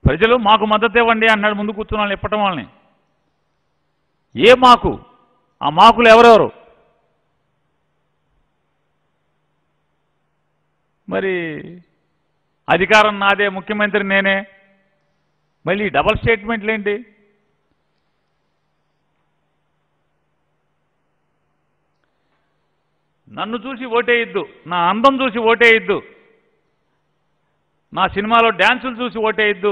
ప్రజలు మాకు మద్దతు ఇవ్వండి అన్నాడు ముందు కూర్చున్న వాళ్ళని ఇప్పటం వాళ్ళని ఏ మాకు ఆ మాకులు ఎవరెవరు మరి అధికారం నాదే ముఖ్యమంత్రి నేనే మళ్ళీ ఈ డబల్ స్టేట్మెంట్లు ఏంటి నన్ను చూసి ఓటేయద్దు నా అందం చూసి ఓటేయద్దు నా సినిమాలో డ్యాన్సులు చూసి ఓటేయద్దు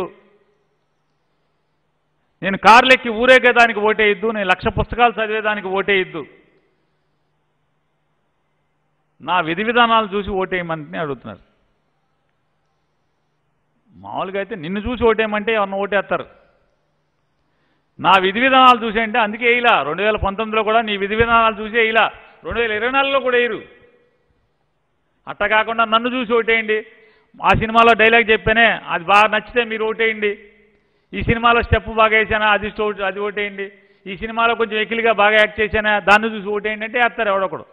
నేను కార్లెక్కి ఊరేగేదానికి ఓటేయద్దు నేను లక్ష పుస్తకాలు చదివేదానికి ఓటేయద్దు నా విధి విధానాలు చూసి ఓటేయమని అడుగుతున్నారు మామూలుగా అయితే నిన్ను చూసి ఓటేయమంటే ఎవరన్నా ఓటేస్తారు నా విధి విధానాలు చూసి అంటే అందుకే వేయలా రెండు వేల పంతొమ్మిదిలో కూడా నీ విధి విధానాలు చూసి వేయలా రెండు వేల ఇరవై నాలుగులో కూడా వేయరు అట్ట కాకుండా నన్ను చూసి ఓటేయండి ఆ సినిమాలో డైలాగ్ చెప్పానే అది బాగా నచ్చితే మీరు ఓటేయండి ఈ సినిమాలో స్టెప్ బాగా వేసానా అది స్టో- అది ఓటేయండి ఈ సినిమాలో కొంచెం ఎకిలిగా బాగా యాక్ట్ చేశానా దాన్ని చూసి ఓటేయండి అంటే వేస్తారు ఎవడొకడు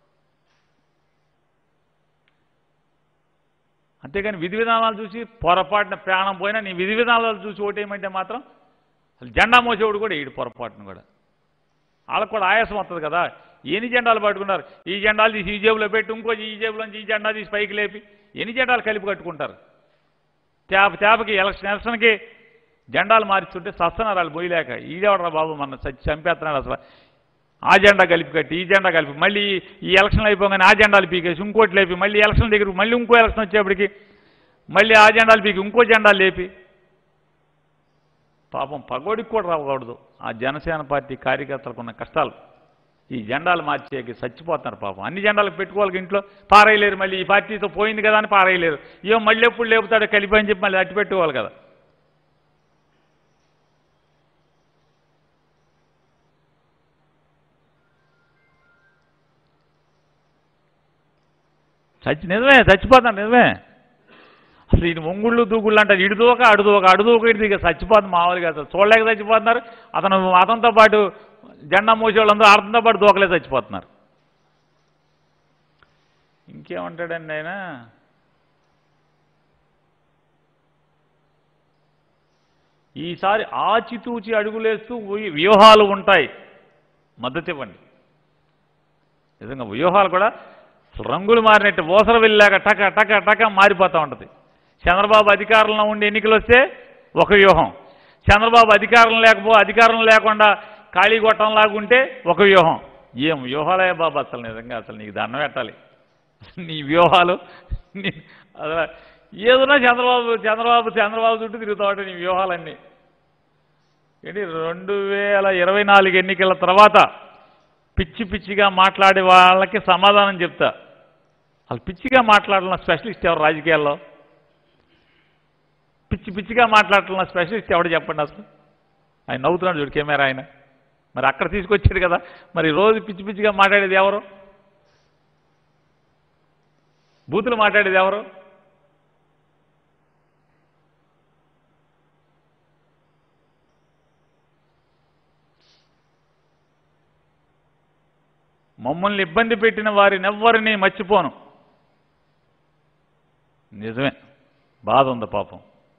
అంతేగాని విధి విధానాలు చూసి పొరపాటున ప్రాణం పోయినా నీ విధి విధానాలు చూసి ఓటేయమంటే మాత్రం అసలు జెండా మోసేవాడు కూడా ఈడు పొరపాటును కూడా వాళ్ళకు కూడా ఆయాసం వస్తుంది కదా ఎన్ని జెండాలు పట్టుకున్నారు ఈ జెండాలు తీసి ఈ జేబులో పెట్టి ఇంకో ఈ జేబులోంచి ఈ జెండా తీసి పైకి లేపి ఎన్ని జెండాలు కలిపి కట్టుకుంటారు తేప తేపకి ఎలక్షన్ ఎలక్షన్కి జెండాలు మారుస్తుంటే సస్తున్నారు వాళ్ళు పోయలేక ఈడేవడరా బాబు మన చచ్చి చంపేస్తున్నాడు అసలు ఆ జెండా కలిపి కట్టి ఈ జెండా కలిపి మళ్ళీ ఈ ఎలక్షన్లు అయిపోగానే ఆ జెండాలు పీకేసి ఇంకోటి లేపి మళ్ళీ ఎలక్షన్ దగ్గర మళ్ళీ ఇంకో ఎలక్షన్ వచ్చేప్పటికి మళ్ళీ ఆ జెండాలు పీకి ఇంకో జెండాలు లేపి పాపం పగోడికి కూడా రాకూడదు ఆ జనసేన పార్టీ కార్యకర్తలకు ఉన్న కష్టాలు ఈ జెండాలు మార్చేకి చచ్చిపోతున్నారు పాపం అన్ని జెండాలు పెట్టుకోవాలి ఇంట్లో పారేయలేరు మళ్ళీ ఈ పార్టీతో పోయింది కదా అని పారేయలేరు ఏమో మళ్ళీ ఎప్పుడు లేపుతాడో కలిపి అని చెప్పి మళ్ళీ అట్టి పెట్టుకోవాలి కదా చచ్చి నిజమే చచ్చిపోతాను నిజమే అసలు ఈయన ఒంగుళ్ళు దూకుళ్ళు అంటారు ఇడు దూక అడు దూక అడు దూక ఇటు దిగ చచ్చిపోతుంది మామూలుగా అసలు చూడలేక చచ్చిపోతున్నారు అతను అతనితో పాటు జెండా మోసే వాళ్ళందరూ అతనితో పాటు దూకలే చచ్చిపోతున్నారు ఇంకేమంటాడండి ఆయన ఈసారి ఆచితూచి అడుగులేస్తూ వ్యూహ- వ్యూహాలు ఉంటాయి మద్దతు ఇవ్వండి నిజంగా వ్యూహాలు కూడా అసలు రంగులు మారినట్టు ఓసర వెళ్ళాక టక టక టక మారిపోతూ ఉంటుంది చంద్రబాబు అధికారంలో ఉండి ఎన్నికలు వస్తే ఒక వ్యూహం చంద్రబాబు అధికారం లేకపో అధికారం లేకుండా ఖాళీ గొట్టంలాగా ఉంటే ఒక వ్యూహం ఏం వ్యూహాలే బాబు అసలు నిజంగా అసలు నీకు దండం పెట్టాలి నీ వ్యూహాలు నీ- అసలు ఏదన్నా చంద్రబాబు చంద్రబాబు చంద్రబాబు చుట్టూ తిరుగుతూ ఉంటాయి నీ వ్యూహాలన్నీ ఏంటి రెండు వేల ఇరవై నాలుగు ఎన్నికల తర్వాత పిచ్చి పిచ్చిగా మాట్లాడే వాళ్ళకి సమాధానం చెప్తా వాళ్ళు పిచ్చిగా మాట్లాడాలన్న స్పెషలిస్ట్ ఎవరు రాజకీయాల్లో పిచ్చి పిచ్చిగా మాట్లాడాలన్న స్పెషలిస్ట్ ఎవడు చెప్పండి అసలు ఆయన నవ్వుతున్నాడు చూడు కెమెరా ఆయన మరి అక్కడ తీసుకొచ్చాడు కదా మరి రోజు పిచ్చి పిచ్చిగా మాట్లాడేది ఎవరు బూతులు మాట్లాడేది ఎవరు మమ్మల్ని ఇబ్బంది పెట్టిన వారిని ఎవ్వరిని మర్చిపోను నిజమే బాధ ఉంది పాపం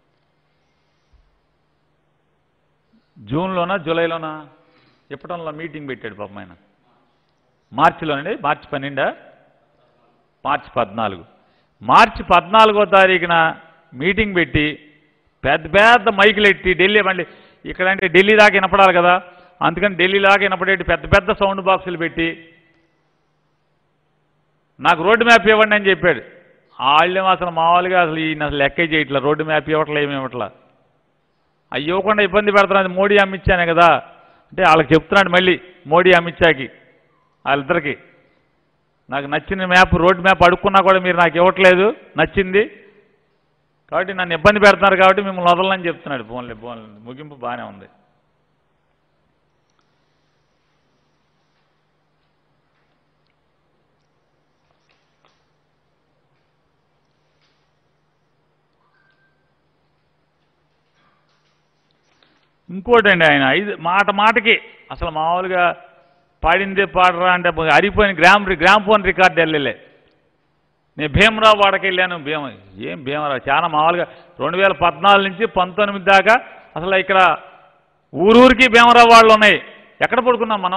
జూన్లోనా జూలైలోనా ఎప్పటంలో మీటింగ్ పెట్టాడు పాపం ఆయన మార్చిలోనండి మార్చి పన్నెండా మార్చి పద్నాలుగు మార్చి పద్నాలుగో తారీఖున మీటింగ్ పెట్టి పెద్ద పెద్ద మైకులు ఎట్టి ఢిల్లీ మళ్ళీ ఇక్కడంటే ఢిల్లీ దాకా వినపడాలి కదా అందుకని ఢిల్లీ దాకా వినపడేటి పెద్ద పెద్ద సౌండ్ బాక్సులు పెట్టి నాకు రోడ్డు మ్యాప్ ఇవ్వండి అని చెప్పాడు వాళ్ళేమో అసలు మామూలుగా అసలు ఈయన అసలు లెక్కే చేయట్లా రోడ్డు మ్యాప్ ఇవ్వట్లే ఏమి ఇవ్వట్లా అవి ఇవ్వకుండా ఇబ్బంది పెడుతున్నది మోడీ అమిత్ షానే కదా అంటే వాళ్ళకి చెప్తున్నాడు మళ్ళీ మోడీ అమిత్ షాకి వాళ్ళిద్దరికి నాకు నచ్చిన మ్యాప్ రోడ్ మ్యాప్ అడుక్కున్నా కూడా మీరు నాకు ఇవ్వట్లేదు నచ్చింది కాబట్టి నన్ను ఇబ్బంది పెడుతున్నారు కాబట్టి మిమ్మల్ని వదలని చెప్తున్నాడు ఫోన్లే ఫోన్ ముగింపు బాగానే ఉంది ఇంకోటండి ఆయన ఐదు మాట మాటకి అసలు మామూలుగా పాడిందే పాడరా అంటే అరిపోయిన గ్రామ్ గ్రామ్ ఫోన్ రికార్డు వెళ్ళలే నేను భీమరావు వాడకి వెళ్ళాను భీమ ఏం భీమరావు చాలా మామూలుగా రెండు వేల పద్నాలుగు నుంచి పంతొమ్మిది దాకా అసలు ఇక్కడ ఊరూరికి భీమరావు వాళ్ళు ఉన్నాయి ఎక్కడ పడుకున్నాం మనం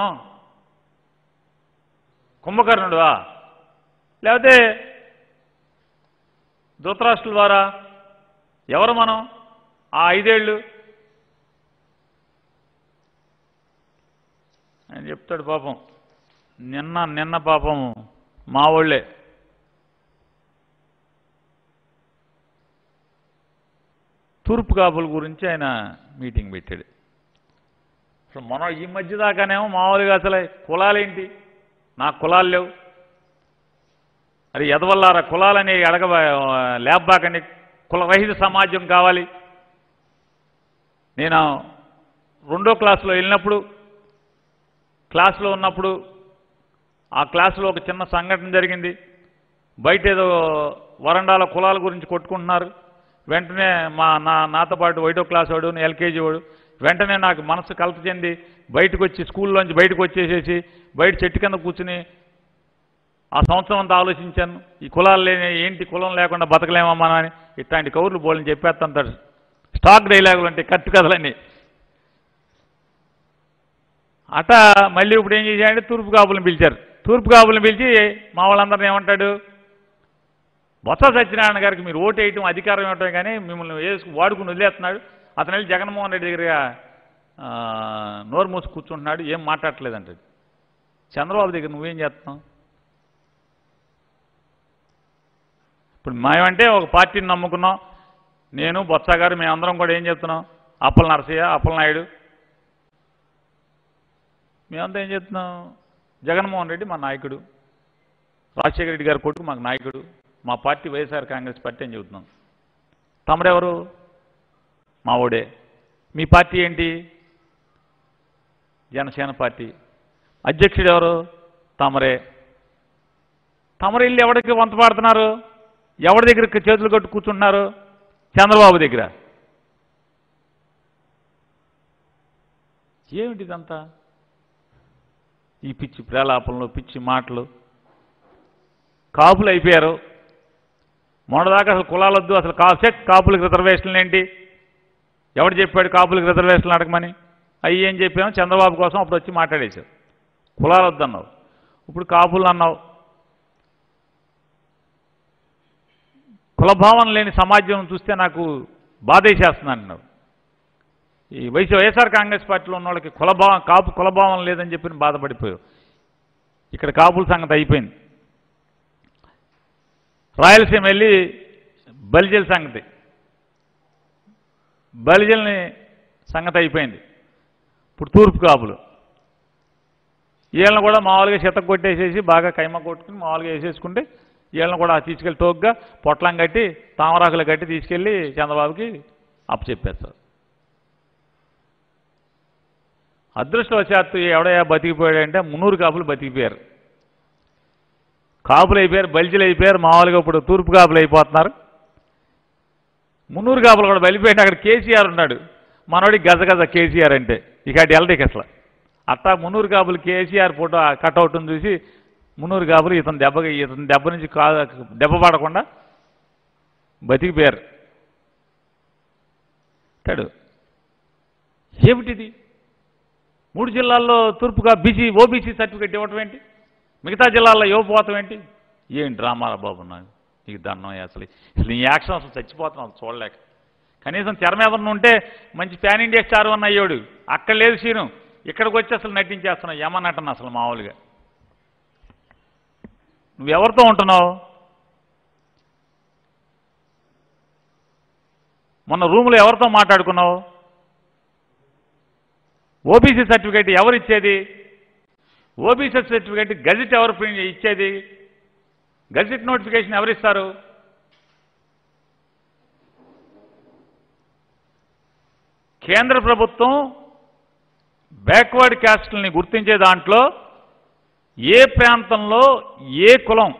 కుంభకర్ణుడువా లేకపోతే ధృతరాష్ట్రుల ద్వారా ఎవరు మనం ఆ ఐదేళ్ళు ఆయన చెప్తాడు పాపం నిన్న నిన్న పాపం మా వాళ్ళే తూర్పు కాపుల గురించి ఆయన మీటింగ్ పెట్టాడు అసలు మనం ఈ మధ్య దాకానేమో మామూలుగా అసలు కులాలేంటి నాకు కులాలు లేవు అది ఎదవల్లారా కులాలని అడగ లేబ్బాకండి కులరహిత సమాజం కావాలి నేను రెండో క్లాసులో వెళ్ళినప్పుడు క్లాసులో ఉన్నప్పుడు ఆ క్లాసులో ఒక చిన్న సంఘటన జరిగింది బయట ఏదో వరండాలో కులాల గురించి కొట్టుకుంటున్నారు వెంటనే మా నా నాతో పాటు ఒకటో క్లాస్ వాడు నేను ఎల్కేజీ వాడు వెంటనే నాకు మనసు కలత చెంది బయటకు వచ్చి స్కూల్లోంచి బయటకు వచ్చేసేసి బయట చెట్టు కింద కూర్చుని ఆ సంవత్సరం అంతా ఆలోచించాను ఈ కులాలు లేని ఏంటి కులం లేకుండా బతకలేమా మనం అని ఇట్లాంటి కౌర్లు బోళ్ళని చెప్పేస్తుంటాడు స్టాక్ డైలాగులు అంటే కట్టు కథలన్నీ అట మళ్ళీ ఇప్పుడు ఏం చేశాడంటే తూర్పు కాపులను పిలిచారు తూర్పు కాపులను పిలిచి మా వాళ్ళందరిని ఏమంటాడు బొత్స సత్యనారాయణ గారికి మీరు ఓటు వేయటం అధికారం ఇవ్వటం కానీ మిమ్మల్ని వేసుకు వాడుకుని వదిలేస్తున్నాడు అతను వెళ్ళి జగన్మోహన్ రెడ్డి దగ్గర ఆ, నోరు మూసి కూర్చుంటున్నాడు ఏం మాట్లాడట్లేదంటాడు చంద్రబాబు దగ్గర నువ్వేం చేస్తున్నావు ఇప్పుడు మేమంటే ఒక పార్టీని నమ్ముకున్నాం నేను బొత్స గారు మేమందరం కూడా ఏం చెప్తున్నాం అప్పల నరసయ్య అప్పల నాయుడు మేమంతా ఏం చెప్తున్నాం జగన్మోహన్ రెడ్డి మా నాయకుడు రాజశేఖర రెడ్డి గారి కొడుకు మాకు నాయకుడు మా పార్టీ వైఎస్ఆర్ కాంగ్రెస్ పార్టీ అని చెబుతున్నాం తమరెవరు మా ఓడే మీ పార్టీ ఏంటి జనసేన పార్టీ అధ్యక్షుడు ఎవరు తమరే తమరు ఇల్లు ఎవరికి వంత పాడుతున్నారు ఎవరి దగ్గర చేతులు కట్టు కూర్చుంటున్నారు చంద్రబాబు దగ్గర ఏమిటి ఇదంతా ఈ పిచ్చి ప్రేలాపనలు పిచ్చి మాటలు కాపులు అయిపోయారు మొన్నదాకా అసలు కులాలొద్దు అసలు కా సెట్ కాపులకు రిజర్వేషన్లు ఏంటి ఎవడు చెప్పాడు కాపులకు రిజర్వేషన్లు అడగమని అయ్యి ఏం చెప్పాము చంద్రబాబు కోసం అప్పుడు వచ్చి మాట్లాడేశావు కులాలొద్దు అన్నావు ఇప్పుడు కాపులు అన్నావు కులభావం లేని సమాజం చూస్తే నాకు బాధేసేస్తున్నాను అన్నావు ఈ వైసీ వైఎస్ఆర్ కాంగ్రెస్ పార్టీలో ఉన్న వాళ్ళకి కులభావం కాపు కులభావం లేదని చెప్పి బాధపడిపోయావు ఇక్కడ కాపుల సంగతి అయిపోయింది రాయలసీమ వెళ్ళి బలిజల సంగతి బలిజల్ని సంగతి అయిపోయింది ఇప్పుడు తూర్పు కాపులు వీళ్ళని కూడా మామూలుగా చెత్త కొట్టేసేసి బాగా కైమ కొట్టుకుని మామూలుగా వేసేసుకుంటే వీళ్ళని కూడా తీసుకెళ్ళి తోగ్గా పొట్లం కట్టి తామరాకులు కట్టి తీసుకెళ్ళి చంద్రబాబుకి అప్పచెప్పేస్తారు అదృష్టవశాత్తు ఎవడయా బతికిపోయాడంటే మున్నూరు కాపులు బతికిపోయారు కాపులు అయిపోయారు బలిజలు అయిపోయారు మామూలుగా ఇప్పుడు తూర్పు కాపులు అయిపోతున్నారు మున్నూరు కాపులు కూడా బలిపోయాడు అక్కడ కేసీఆర్ ఉన్నాడు మనోడి గజ గజ కేసీఆర్ అంటే ఇక అటు వెళ్ళడికి అసలు అట్టా మున్నూరు కాపులు కేసీఆర్ ఫోటో కట్అవుట్ని చూసి మున్నూరు కాపులు ఇతను దెబ్బ ఇతని దెబ్బ నుంచి కా దెబ్బ పడకుండా బతికిపోయారు అంటాడు ఏమిటిది మూడు జిల్లాల్లో తూర్పుగా బీసీ ఓబీసీ సర్టిఫికెట్ ఇవ్వటం ఏంటి మిగతా జిల్లాల్లో ఇవ్వకపోవటం ఏంటి ఏంటి రామారా బాబు నాకు నీకు దండం అసలు అసలు నీ యాక్షన్ అసలు చచ్చిపోతున్నాం చూడలేక కనీసం తెర మీద ఉన్న ఉంటే మంచి ప్యాన్ ఇండియా స్టార్ ఉన్న అయ్యోడు అక్కడ లేదు సీను ఇక్కడికి వచ్చి అసలు నటించేస్తున్నావు ఏమన్నట్టను అసలు మామూలుగా నువ్వెవరితో ఉంటున్నావు మొన్న రూములో ఎవరితో మాట్లాడుకున్నావు ఓబీసీ సర్టిఫికేట్ ఎవరు ఇచ్చేది ఓబీసీ సర్టిఫికేట్ గజెట్ ఎవరు ప్రింట్ ఇచ్చేది గజెట్ నోటిఫికేషన్ ఎవరిస్తారు కేంద్ర ప్రభుత్వం బ్యాక్వర్డ్ క్యాస్ట్ని గుర్తించే దాంట్లో ఏ ప్రాంతంలో ఏ కులం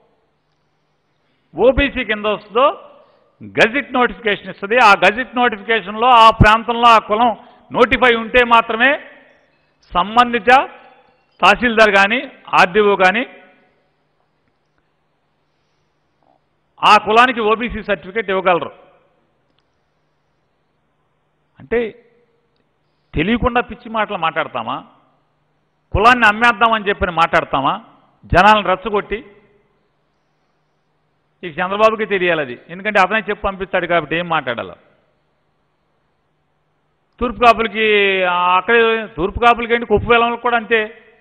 ఓబీసీ కింద వస్తుందో గజెట్ నోటిఫికేషన్ ఇస్తుంది ఆ గజెట్ నోటిఫికేషన్లో ఆ ప్రాంతంలో ఆ కులం నోటిఫై ఉంటే మాత్రమే సంబంధిత తహసీల్దార్ కానీ ఆర్డీఓ కానీ ఆ కులానికి ఓబీసీ సర్టిఫికేట్ ఇవ్వగలరు అంటే తెలియకుండా పిచ్చి మాటలు మాట్లాడతామా కులాన్ని అమ్మేద్దామని చెప్పని మాట్లాడతామా జనాలను రెచ్చగొట్టి ఇక చంద్రబాబుకి తెలియాలి అది ఎందుకంటే అతనే చెప్పి పంపిస్తాడు కాబట్టి ఏం మాట్లాడాలి తూర్పు కాపులకి ఆ, అక్కడే తూర్పు కాపులకి ఏంటి కుప్పు వేలంలో కూడా అంతే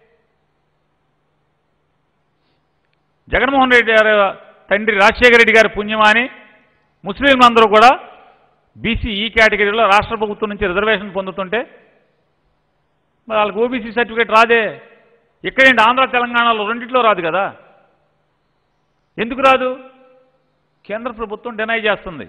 జగన్మోహన్ రెడ్డి గారు తండ్రి రాజశేఖర రెడ్డి గారి పుణ్యమాని ముస్లింలందరూ కూడా బీసీ ఈ కేటగిరీలో రాష్ట్ర ప్రభుత్వం నుంచి రిజర్వేషన్ పొందుతుంటే మరి వాళ్ళకి ఓబీసీ సర్టిఫికేట్ రాదే ఇక్కడేంటి ఆంధ్ర తెలంగాణలో రెండిట్లో రాదు కదా ఎందుకు రాదు కేంద్ర ప్రభుత్వం డినై చేస్తుంది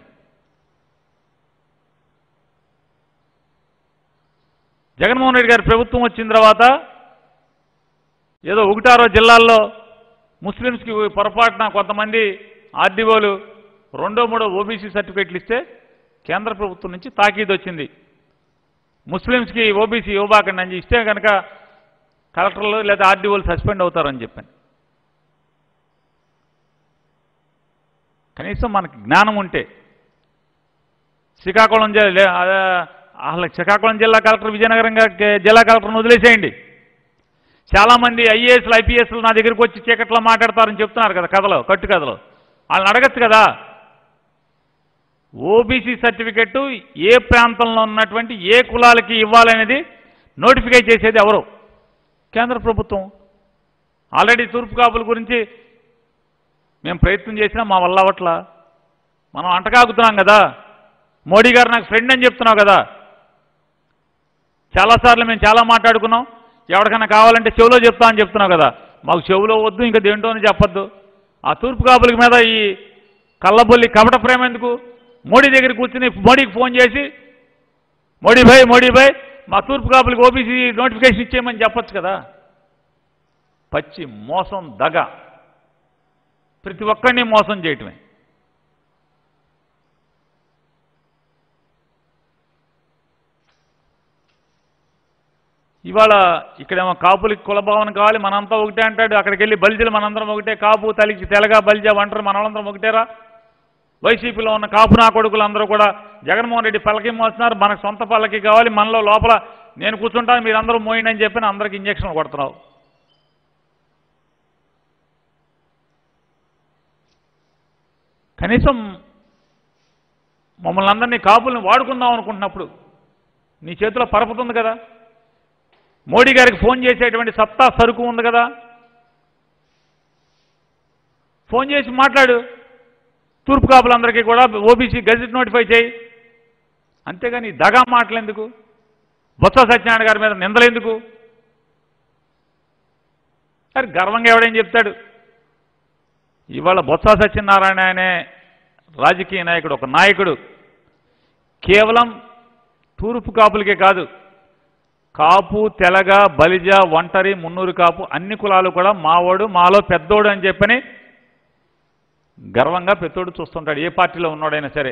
జగన్మోహన్ రెడ్డి గారి ప్రభుత్వం వచ్చిన తర్వాత ఏదో ఒకటారో జిల్లాల్లో ముస్లిమ్స్కి పొరపాటున కొంతమంది ఆర్డీఓలు రెండో మూడో ఓబీసీ సర్టిఫికేట్లు ఇస్తే కేంద్ర ప్రభుత్వం నుంచి తాకీదు వచ్చింది ముస్లిమ్స్కి ఓబీసీ ఇవ్వబాకండి అని ఇస్తే కనుక కలెక్టర్లు లేదా ఆర్డీఓలు సస్పెండ్ అవుతారని చెప్పాను కనీసం మనకి జ్ఞానం ఉంటే శ్రీకాకుళం జిల్లా అసలు శ్రీకాకుళం జిల్లా కలెక్టర్ విజయనగరం గా- జిల్లా కలెక్టర్ని వదిలేసేయండి చాలామంది ఐఏఎస్లు ఐపీఎస్లు నా దగ్గరికి వచ్చి చీకట్లో మాట్లాడతారని చెప్తున్నారు కదా కథలో కట్టు కథలో వాళ్ళని అడగచ్చు కదా ఓబీసీ సర్టిఫికెట్ ఏ ప్రాంతంలో ఉన్నటువంటి ఏ కులాలకి ఇవ్వాలనేది నోటిఫై చేసేది ఎవరు కేంద్ర ప్రభుత్వం ఆల్రెడీ తూర్పు కాపుల గురించి మేము ప్రయత్నం చేసినా మా వల్ల అవట్లా మనం అంటకాగుతున్నాం కదా మోడీ గారు నాకు ఫ్రెండ్ అని చెప్తున్నావు కదా చాలాసార్లు మేము చాలా మాట్లాడుకున్నాం ఎవరికైనా కావాలంటే చెవిలో చెప్తా అని చెప్తున్నావు కదా మాకు చెవిలో వద్దు ఇంకా దేంటో అని చెప్పొద్దు ఆ తూర్పు కాపుల మీద ఈ కళ్ళబొల్లి కపట ప్రేమ ఎందుకు మోడీ దగ్గర కూర్చుని మోడీకి ఫోన్ చేసి మోడీ భాయ్ మోడీ భాయ్ మా తూర్పు కాపులకి ఓబీసీ నోటిఫికేషన్ ఇచ్చేయమని చెప్పొచ్చు కదా పచ్చి మోసం దగ ప్రతి ఒక్కరిని మోసం చేయటమే ఇవాళ ఇక్కడేమో కాపులకి కులభావన కావాలి మనంతా ఒకటే అంటాడు అక్కడికి వెళ్ళి బలిజలు మనందరం ఒకటే కాపు తలికి తెలగా బలిజ వంటరు మనలందరం ఒకటేరా వైసీపీలో ఉన్న కాపు నా కొడుకులు అందరూ కూడా జగన్మోహన్ రెడ్డి పల్లకి మోస్తున్నారు మనకు సొంత పల్లకి కావాలి మనలో లోపల నేను కూర్చుంటాను మీరందరూ మోయండి అని చెప్పి అందరికి ఇంజక్షన్లు కొడుతున్నావు కనీసం మమ్మల్ని అందరినీ కాపుల్ని వాడుకుందాం అనుకుంటున్నప్పుడు నీ చేతిలో పరపుతుంది కదా మోడీ గారికి ఫోన్ చేసేటువంటి సత్తా సరుకు ఉంది కదా ఫోన్ చేసి మాట్లాడు తూర్పు కాపులందరికీ కూడా ఓబీసీ గజెట్ నోటిఫై చేయి అంతేగాని ఈ దగా మాటలు ఎందుకు బొత్స సత్యనారాయణ గారి మీద నిందలు ఎందుకు సరే గర్వంగా ఎవడేం చెప్తాడు ఇవాళ బొత్స సత్యనారాయణ అనే రాజకీయ నాయకుడు ఒక నాయకుడు కేవలం తూర్పు కాపులకే కాదు కాపు తెలగ బలిజ ఒంటరి మున్నూరు కాపు అన్ని కులాలు కూడా మావాడు మాలో పెద్దోడు అని చెప్పని గర్వంగా పెద్దోడు చూస్తుంటాడు ఏ పార్టీలో ఉన్నాడైనా సరే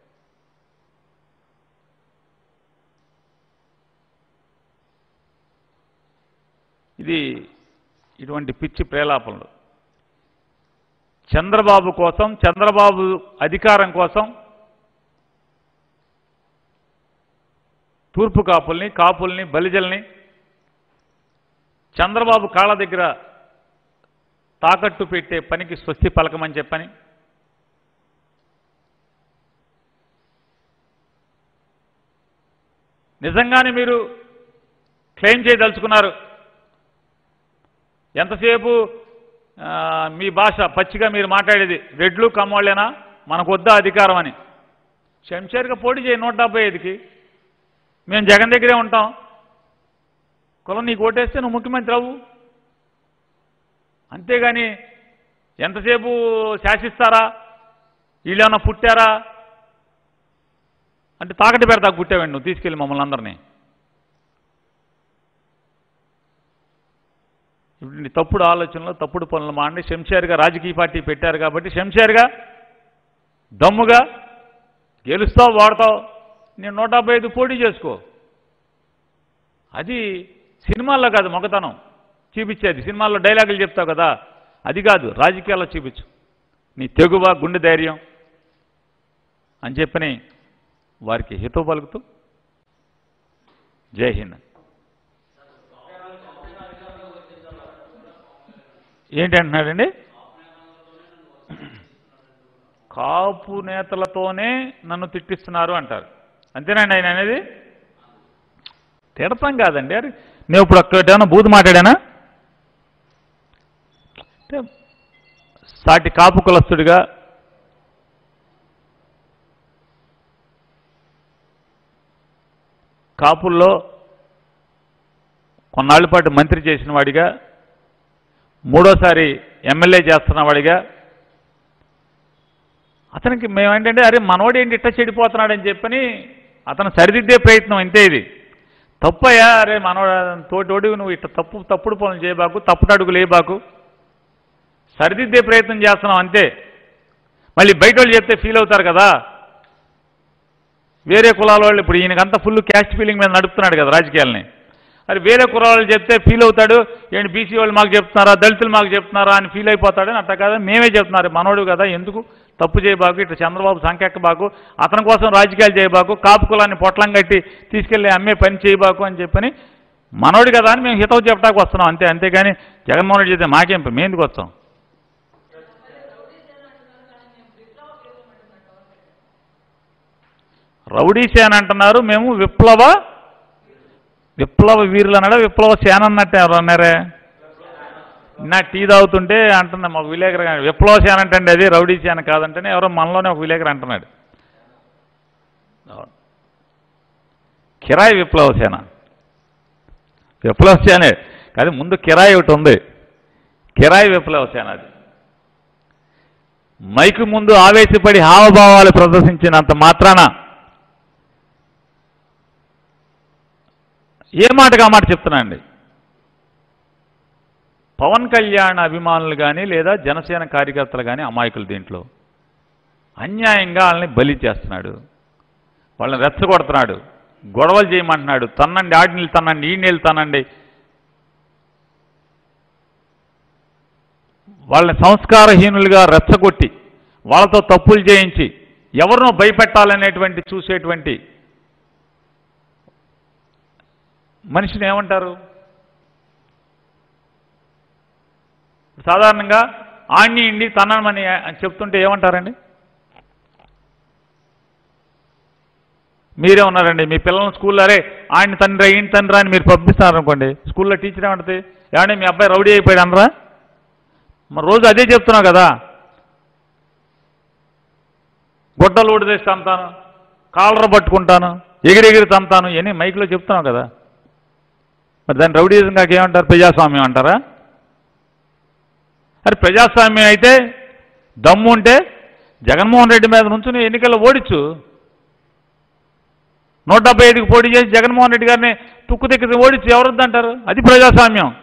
ఇది ఇటువంటి పిచ్చి ప్రేలాపనలు చంద్రబాబు కోసం చంద్రబాబు అధికారం కోసం తూర్పు కాపుల్ని కాపుల్ని బలిజల్ని చంద్రబాబు కాళ్ళ దగ్గర తాకట్టు పెట్టే పనికి స్వస్తి పలకమని చెప్పని నిజంగానే మీరు క్లెయిమ్ చేయదలుచుకున్నారు ఎంతసేపు ఆ, మీ భాష పచ్చిగా మీరు మాట్లాడేది రెడ్లు కమ్మోళ్ళేనా మనకు వద్దా అధికారం అని శంషేర్గా పోటీ చేయి నూట డెబ్బై ఐదుకి మేము జగన్ దగ్గరే ఉంటాం కులం నీకు ఓటేస్తే నువ్వు ముఖ్యమంత్రి అవ్వు అంతేగాని ఎంతసేపు శాసిస్తారా వీళ్ళేమన్నా పుట్టారా అంటే తాకట్టు పెడతా పుట్టావండి నువ్వు తీసుకెళ్ళి మమ్మల్ని అందరినీ ఇప్పుడు నీ తప్పుడు ఆలోచనలు తప్పుడు పనులు మాండి శంషేర్గా రాజకీయ పార్టీ పెట్టారు కాబట్టి శంషేర్గా దమ్ముగా గెలుస్తావు వాడతావు నేను నూట డెబ్బై ఐదు పోటీ చేసుకో అది సినిమాల్లో కాదు మొగతనం చూపించేది సినిమాల్లో డైలాగులు చెప్తావు కదా అది కాదు రాజకీయాల్లో చూపించు నీ తెగువ గుండె ధైర్యం అని చెప్పని వారికి హితో పలుకుతూ జై హింద్ ఏంటి అంటున్నాడండి కాపు నేతలతోనే నన్ను తిట్టిస్తున్నారు అంటారు అంతేనండి ఆయన అనేది తిడతాం కాదండి అరే నేను ఇప్పుడు అక్కడ ఏమైనా బూతు మాట్లాడానా అంటే సాటి కాపు కులస్తుడిగా కాపుల్లో కొన్నాళ్ళ పాటు మంత్రి చేసిన వాడిగా మూడోసారి ఎమ్మెల్యే చేస్తున్న వాడిగా అతనికి మేమేంటంటే అరే మనోడు ఏంటి ఇట్ట చెడిపోతున్నాడని చెప్పని అతను సరిదిద్దే ప్రయత్నం అంతే ఇది తప్పయ్యా అరే మనోడు తోటోడి నువ్వు ఇట్ట తప్పు తప్పుడు పనులు చేయబాకు తప్పుడు అడుగులు వేయబాకు సరిదిద్దే ప్రయత్నం చేస్తున్నాం అంతే మళ్ళీ బయట వాళ్ళు చెప్తే ఫీల్ అవుతారు కదా వేరే కులాల వాళ్ళు ఇప్పుడు ఈయనకంతా ఫుల్ క్యాస్ట్ ఫీలింగ్ మీద నడుపుతున్నాడు కదా రాజకీయాలని అది వేరే కులాల వాళ్ళు చెప్తే ఫీల్ అవుతాడు ఏంటి బీసీ వాళ్ళు మాకు చెప్తున్నారా దళితులు మాకు చెప్తున్నారా అని ఫీల్ అయిపోతాడని అట్ట కాదా మేమే చెప్తున్నారు మనోడు కదా ఎందుకు తప్పు చేయబాకు ఇట్లా చంద్రబాబు సంకెక్కబాకు అతని కోసం రాజకీయాలు చేయబాకు కాపు కులాన్ని పొట్లం కట్టి తీసుకెళ్ళి అమ్మే పని చేయబాకు అని చెప్పని మనోడు కదా అని మేము హితవు చెప్పడానికి వస్తున్నాం అంతే అంతేగాని జగన్మోహన్ రెడ్డి చెప్తే మాకేం మేము ఎందుకు వస్తాం రౌడీ సేన అంటున్నారు మేము విప్లవ విప్లవ వీరులు అన్నాడా విప్లవ సేన అన్నట్టు ఎవరు అన్నారే నా టీ తాగుతుంటే అంటున్నా మా విలేకరు గారు, విప్లవ సేన అంటే అది రౌడీ సేన కాదంటేనే ఎవరో మనలోనే ఒక విలేకరు అంటున్నాడు అవును. కిరాయి విప్లవ సేన విప్లవ సేనే కానీ ముందు కిరాయి ఒకటి ఉంది కిరాయి విప్లవ సేన అది మైకు ముందు ఆవేశపడి హావభావాలు ప్రదర్శించినంత మాత్రాన ఏ మాటగా మాట చెప్తున్నా అండి పవన్ కళ్యాణ్ అభిమానులు కానీ లేదా జనసేన కార్యకర్తలు కానీ అమాయకులు దీంట్లో అన్యాయంగా వాళ్ళని బలి చేస్తున్నాడు వాళ్ళని రెచ్చగొడుతున్నాడు గొడవలు చేయమంటున్నాడు తన్నండి ఆడి నీళ్ళు తన్నండి ఈ నీళ్ళు తన్నండి వాళ్ళని సంస్కారహీనులుగా రెచ్చగొట్టి వాళ్ళతో తప్పులు చేయించి ఎవరినో భయపెట్టాలనేటువంటి చూసేటువంటి మనిషిని ఏమంటారు సాధారణంగా ఆణ్ణి ఇండి తనమని చెప్తుంటే ఏమంటారండి మీరే ఉన్నారండి మీ పిల్లల్ని స్కూల్లో అరే ఆయన తండ్రి ఈయన తండ్రి అని మీరు పంపిస్తున్నారు అనుకోండి స్కూల్లో టీచర్ ఏమంటుంది ఏమంటే మీ అబ్బాయి రౌడీ అయిపోయాడు అనరా మరి రోజు అదే చెప్తున్నావు కదా గుడ్డలు ఊడిదేసి తంతాను కాలర పట్టుకుంటాను ఎగిరెగిరి తంతాను ఇవన్నీ మైక్లో చెప్తున్నావు కదా మరి దాన్ని రౌడీజం కాక ఏమంటారు ప్రజాస్వామ్యం అంటారా అరే ప్రజాస్వామ్యం అయితే దమ్ము ఉంటే జగన్మోహన్ రెడ్డి మీద నుంచి ఎన్నికల్లో ఓడించు నూట డెబ్బై ఐదుకి పోటీ చేసి జగన్మోహన్ రెడ్డి గారిని తుక్కు తిక్కి ఓడించి ఎవరొద్దంటారు అది ప్రజాస్వామ్యం